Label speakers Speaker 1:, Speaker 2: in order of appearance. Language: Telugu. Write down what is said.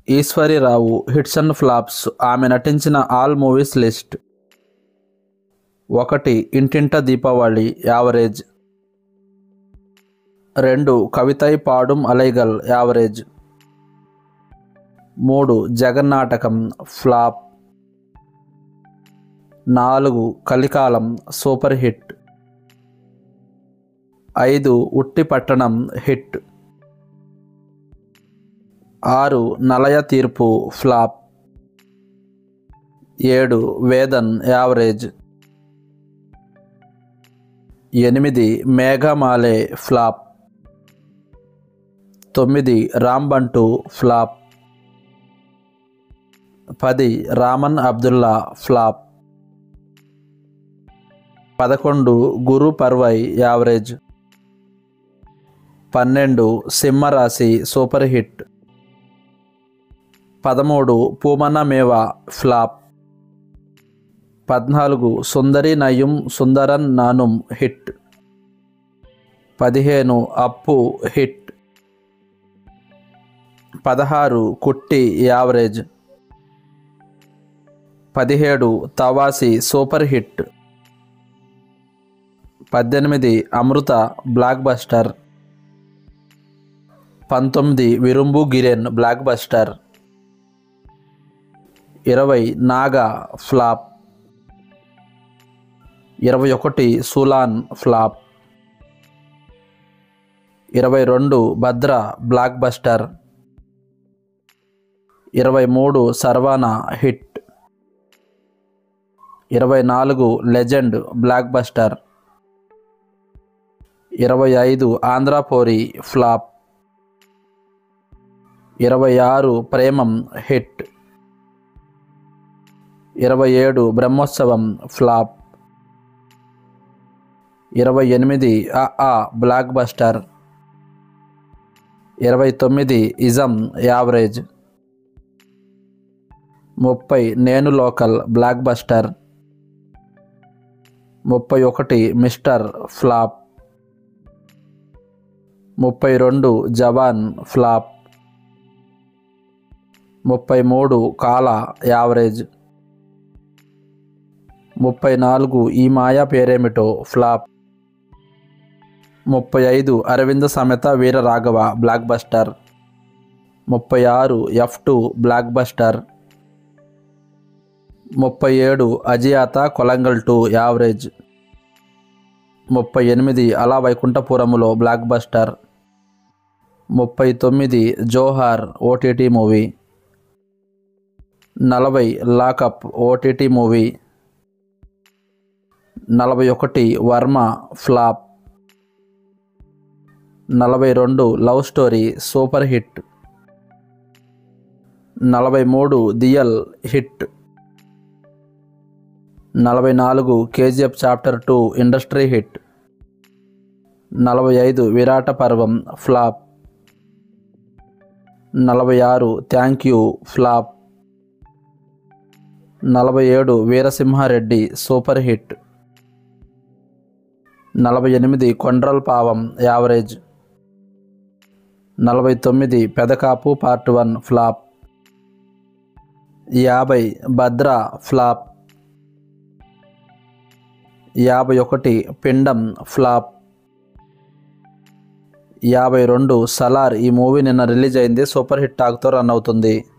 Speaker 1: ఈశ్వరిరావు హిట్స్ అండ్ ఫ్లాప్స్ ఆమె నటించిన ఆల్ మూవీస్ లిస్ట్ ఒకటి ఇంటింట దీపావళి యావరేజ్ రెండు కవితై పాడుం అలైగల్ యావరేజ్ మూడు జగన్నాటకం ఫ్లాప్ నాలుగు కలికాలం సూపర్ హిట్ ఐదు ఉట్టి పట్టణం హిట్ ఆరు నలయ తీర్పు ఫ్లాప్ ఏడు వేదన్ యావరేజ్ ఎనిమిది మేఘమాలే ఫ్లాప్ తొమ్మిది రాంబంటు ఫ్లాప్ పది రామన్ అబ్దుల్లా ఫ్లాప్ పదకొండు గురు పర్వై యావరేజ్ పన్నెండు సింహరాశి సూపర్ హిట్ పదమూడు పూమన మేవా ఫ్లాప్ పద్నాలుగు సుందరి నయం సుందరన్ నానుం హిట్ పదిహేను అప్పు హిట్ పదహారు కుట్టి యావరేజ్ పదిహేడు తవాసి సూపర్ హిట్ పద్దెనిమిది అమృత బ్లాక్ బస్టర్ పంతొమ్మిది విరుంబు గిరెన్ బ్లాక్ బస్టర్ ఇరవై నాగా ఫ్లాప్ ఇరవై ఒకటి సులాన్ ఫ్లాప్ ఇరవై రెండు భద్ర బ్లాక్ బస్టర్ ఇరవై మూడు సర్వానా హిట్ ఇరవై నాలుగు లెజెండ్ బ్లాక్ బస్టర్ ఇరవై ఐదు ఆంధ్రాపోరి ఫ్లాప్ ఇరవై ఆరు ప్రేమం హిట్ ఇరవై ఏడు బ్రహ్మోత్సవం ఫ్లాప్ ఇరవై ఎనిమిది ఆ ఆ బ్లాక్ బస్టర్ ఇరవై తొమ్మిది ఇజం యావరేజ్ ముప్పై నేను లోకల్ బ్లాక్ బస్టర్ ముప్పై ఒకటి మిస్టర్ ఫ్లాప్ ముప్పై రెండు జవాన్ ఫ్లాప్ ముప్పై మూడు కాల యావరేజ్ ముప్పై నాలుగు ఈ మాయా పేరేమిటో ఫ్లాప్ ముప్పై ఐదు అరవింద సమేత వీర రాఘవ బ్లాక్ బస్టర్ ముప్పై ఆరు ఎఫ్ టూ బ్లాక్ బస్టర్ ముప్పై ఏడు అజియాత కొలంగల్ టూ యావరేజ్ ముప్పై ఎనిమిది అలా వైకుంఠపురములో బ్లాక్ బస్టర్ ముప్పై తొమ్మిది జోహార్ ఓటీటీ మూవీ నలభై లాకప్ ఓటీటీ మూవీ నలభై ఒకటి వర్మ ఫ్లాప్ నలభై రెండు లవ్ స్టోరీ సూపర్ హిట్ నలభై మూడు దియల్ హిట్ నలభై నాలుగు KGF chapter two industry hit నలభై ఐదు విరాట పర్వం ఫ్లాప్ నలభై ఆరు థ్యాంక్ యూ ఫ్లాప్ నలభై ఏడు వీరసింహారెడ్డి సూపర్ హిట్ నలభై ఎనిమిది కొండ్రల్ పావం యావరేజ్ నలభై తొమ్మిది పెదకాపు పార్ట్ వన్ ఫ్లాప్ యాభై భద్ర ఫ్లాప్ యాభై ఒకటి పిండం ఫ్లాప్ యాభై రెండు సలార్ ఈ మూవీ నిన్న రిలీజ్ అయింది సూపర్ హిట్ టాక్తో రన్ అవుతుంది